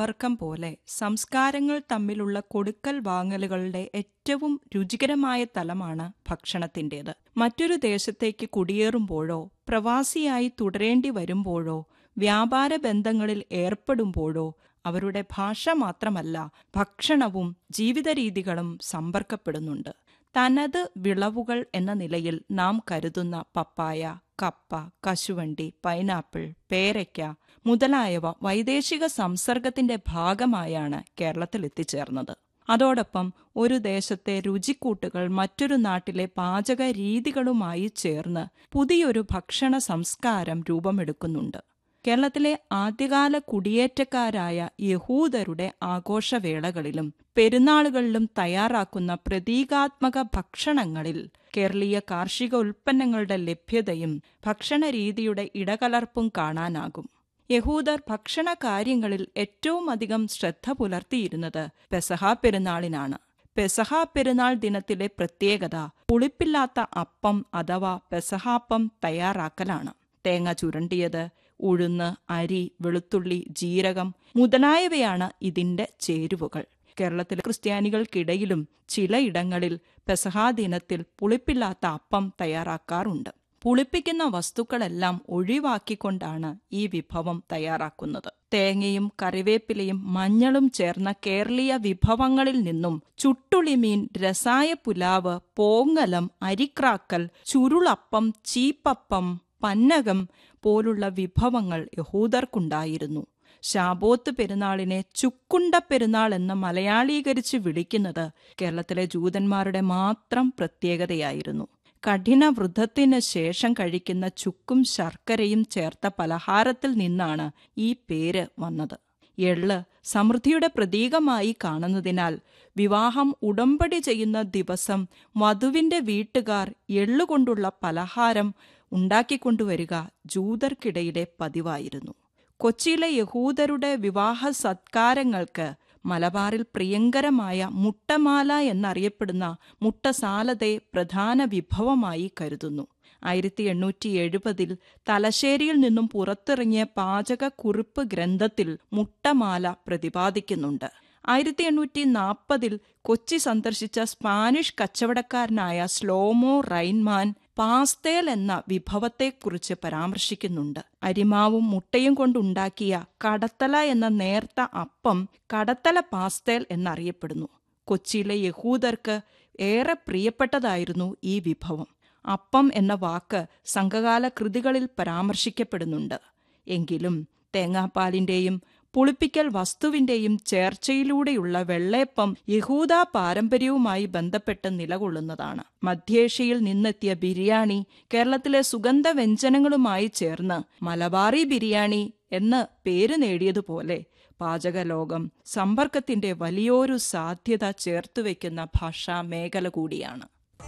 സമ്പർക്കം പോലെ സംസ്കാരങ്ങൾ തമ്മിലുള്ള കൊടുക്കൽ വാങ്ങലുകളുടെ ഏറ്റവും രുചികരമായ തലമാണ് ഭക്ഷണത്തിൻ്റേത് മറ്റൊരു ദേശത്തേക്ക് കുടിയേറുമ്പോഴോ പ്രവാസിയായി തുടരേണ്ടി വരുമ്പോഴോ വ്യാപാര ബന്ധങ്ങളിൽ ഏർപ്പെടുമ്പോഴോ അവരുടെ ഭാഷ മാത്രമല്ല ഭക്ഷണവും ജീവിതരീതികളും സമ്പർക്കപ്പെടുന്നുണ്ട് തനത് വിളവുകൾ എന്ന നിലയിൽ നാം കരുതുന്ന പപ്പായ കപ്പ കശുവണ്ടി പൈനാപ്പിൾ പേരയ്ക്ക മുതലായവ വൈദേശിക സംസർഗത്തിന്റെ ഭാഗമായാണ് കേരളത്തിൽ എത്തിച്ചേർന്നത് അതോടൊപ്പം ഒരു ദേശത്തെ രുചിക്കൂട്ടുകൾ മറ്റൊരു നാട്ടിലെ പാചക രീതികളുമായി ചേർന്ന് പുതിയൊരു ഭക്ഷണ സംസ്കാരം രൂപമെടുക്കുന്നുണ്ട് കേരളത്തിലെ ആദ്യകാല കുടിയേറ്റക്കാരായ യഹൂദരുടെ ആഘോഷവേളകളിലും പെരുന്നാളുകളിലും തയ്യാറാക്കുന്ന പ്രതീകാത്മക ഭക്ഷണങ്ങളിൽ കേരളീയ കാർഷിക ഉൽപ്പന്നങ്ങളുടെ ലഭ്യതയും ഭക്ഷണരീതിയുടെ ഇടകലർപ്പും കാണാനാകും യഹൂദർ ഭക്ഷണ കാര്യങ്ങളിൽ ഏറ്റവും അധികം ശ്രദ്ധ പുലർത്തിയിരുന്നത് പെസഹ പെരുന്നാളിനാണ് പെസഹ പെരുന്നാൾ ദിനത്തിലെ പ്രത്യേകത പുളിപ്പില്ലാത്ത അപ്പം അഥവാ പെസഹാപ്പം തയ്യാറാക്കലാണ് തേങ്ങ ചുരണ്ടിയത് ഉഴുന്ന് അരി വെളുത്തുള്ളി ജീരകം മുതലായവയാണ് ഇതിന്റെ ചേരുവകൾ കേരളത്തിലെ ക്രിസ്ത്യാനികൾക്കിടയിലും ചിലയിടങ്ങളിൽ പെസഹാ ദിനത്തിൽ പുളിപ്പില്ലാത്ത അപ്പം തയ്യാറാക്കാറുണ്ട് പുളിപ്പിക്കുന്ന വസ്തുക്കളെല്ലാം ഒഴിവാക്കിക്കൊണ്ടാണ് ഈ വിഭവം തയ്യാറാക്കുന്നത് തേങ്ങയും കറിവേപ്പിലയും മഞ്ഞളും ചേർന്ന കേരളീയ വിഭവങ്ങളിൽ നിന്നും ചുട്ടുളിമീൻ രസായ പുലാവ് പോങ്ങലം അരിക്രാക്കൽ ചുരുളപ്പം ചീപ്പപ്പം പന്നകം പോലുള്ള വിഭവങ്ങൾ യഹൂദർക്കുണ്ടായിരുന്നു ശാബോത്ത് പെരുന്നാളിനെ ചുക്കുണ്ട പെരുന്നാൾ എന്ന് മലയാളീകരിച്ച് വിളിക്കുന്നത് കേരളത്തിലെ ജൂതന്മാരുടെ മാത്രം പ്രത്യേകതയായിരുന്നു കഠിന വൃദ്ധത്തിന് ശേഷം കഴിക്കുന്ന ചുക്കും ശർക്കരയും ചേർത്ത പലഹാരത്തിൽ നിന്നാണ് ഈ പേര് വന്നത് എള്ള് സമൃദ്ധിയുടെ പ്രതീകമായി കാണുന്നതിനാൽ വിവാഹം ഉടമ്പടി ചെയ്യുന്ന ദിവസം വധുവിന്റെ വീട്ടുകാർ എള്ളുകൊണ്ടുള്ള പലഹാരം ഉണ്ടാക്കിക്കൊണ്ടുവരിക ജൂതർക്കിടയിലെ പതിവായിരുന്നു കൊച്ചിയിലെ യഹൂദരുടെ വിവാഹ സത്കാരങ്ങൾക്ക് മലബാറിൽ പ്രിയങ്കരമായ മുട്ടമാല എന്നറിയപ്പെടുന്ന മുട്ടസാലതെ പ്രധാന വിഭവമായി കരുതുന്നു ആയിരത്തി എണ്ണൂറ്റി എഴുപതിൽ തലശ്ശേരിയിൽ നിന്നും പുറത്തിറങ്ങിയ പാചകക്കുറിപ്പ് ഗ്രന്ഥത്തിൽ മുട്ടമാല പ്രതിപാദിക്കുന്നുണ്ട് ആയിരത്തി എണ്ണൂറ്റി നാൽപ്പതിൽ കൊച്ചി സന്ദർശിച്ച സ്പാനിഷ് കച്ചവടക്കാരനായ സ്ലോമോ റൈൻമാൻ പാസ്തേൽ എന്ന വിഭവത്തെക്കുറിച്ച് പരാമർശിക്കുന്നുണ്ട് അരിമാവും മുട്ടയും കൊണ്ടുണ്ടാക്കിയ കടത്തല എന്ന നേർത്ത അപ്പം കടത്തല പാസ്തേൽ എന്നറിയപ്പെടുന്നു കൊച്ചിയിലെ യഹൂദർക്ക് ഏറെ പ്രിയപ്പെട്ടതായിരുന്നു ഈ വിഭവം അപ്പം എന്ന വാക്ക് സംഘകാല കൃതികളിൽ പരാമർശിക്കപ്പെടുന്നുണ്ട് എങ്കിലും തേങ്ങാപ്പാലിന്റെയും പുളിപ്പിക്കൽ വസ്തുവിന്റെയും ചേർച്ചയിലൂടെയുള്ള വെള്ളയപ്പം യഹൂദ പാരമ്പര്യവുമായി ബന്ധപ്പെട്ട് നിലകൊള്ളുന്നതാണ് മധ്യേഷ്യയിൽ നിന്നെത്തിയ ബിരിയാണി കേരളത്തിലെ സുഗന്ധ വ്യഞ്ജനങ്ങളുമായി ചേർന്ന് മലബാറി ബിരിയാണി എന്ന് പേര് നേടിയതുപോലെ പാചകലോകം സമ്പർക്കത്തിന്റെ വലിയൊരു സാധ്യത ചേർത്തുവെക്കുന്ന ഭാഷാ മേഖല കൂടിയാണ്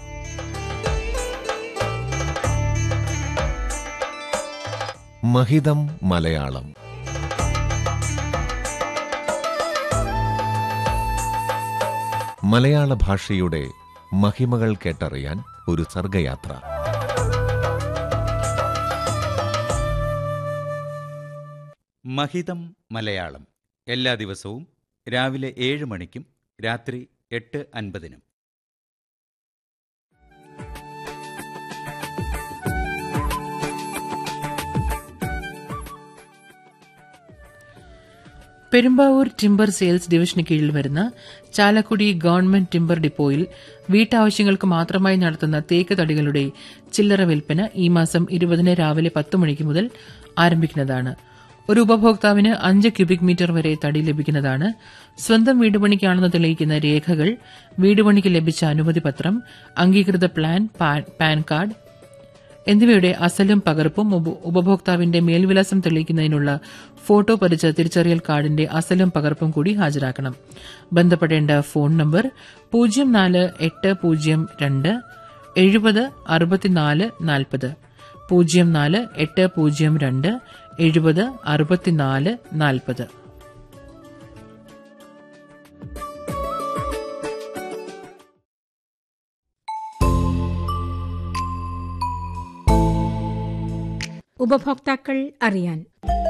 മഹിതം മലയാളം മലയാള ഭാഷയുടെ മഹിമകൾ കേട്ടറിയാൻ ഒരു സർഗയാത്ര മഹിതം മലയാളം എല്ലാ ദിവസവും രാവിലെ ഏഴ് മണിക്കും രാത്രി എട്ട് അൻപതിനും പെരുമ്പാവൂർ ടിമ്പർ സെയിൽസ് ഡിവിഷന് കീഴിൽ വരുന്ന ചാലക്കുടി ഗവൺമെന്റ് ടിമ്പർ ഡിപ്പോയിൽ വീട്ടാവശ്യങ്ങൾക്ക് മാത്രമായി നടത്തുന്ന തേക്ക് തടികളുടെ ചില്ലറ വിൽപ്പന ഈ മാസം ഇരുപതിന് രാവിലെ പത്ത് മണിക്ക് മുതൽ ആരംഭിക്കുന്നതാണ് ഒരു ഉപഭോക്താവിന് അഞ്ച് ക്യൂബിക് മീറ്റർ വരെ തടി ലഭിക്കുന്നതാണ് സ്വന്തം വീടുപണിക്കാണെന്ന് തെളിയിക്കുന്ന രേഖകൾ വീടുപണിക്ക് ലഭിച്ച അനുമതി പത്രം അംഗീകൃത പ്ലാൻ പാൻ കാർഡ് എന്നിവയുടെ അസലും പകർപ്പും ഉപ- ഉപഭോക്താവിന്റെ മേൽവിലാസം തെളിയിക്കുന്നതിനുള്ള ഫോട്ടോ പതിച്ച തിരിച്ചറിയൽ കാർഡിന്റെ അസലും പകർപ്പും കൂടി ഹാജരാക്കണം ബന്ധപ്പെടേണ്ട ഫോൺ നമ്പർ പൂജ്യം നാല് എട്ട് പൂജ്യം രണ്ട് എഴുപത് അറുപത്തിനാല് നാൽപ്പത് പൂജ്യം നാല് എട്ട് പൂജ്യം രണ്ട് എഴുപത് അറുപത്തിനാല് നാൽപ്പത് ഉപഭോക്താക്കൾ അറിയാൻ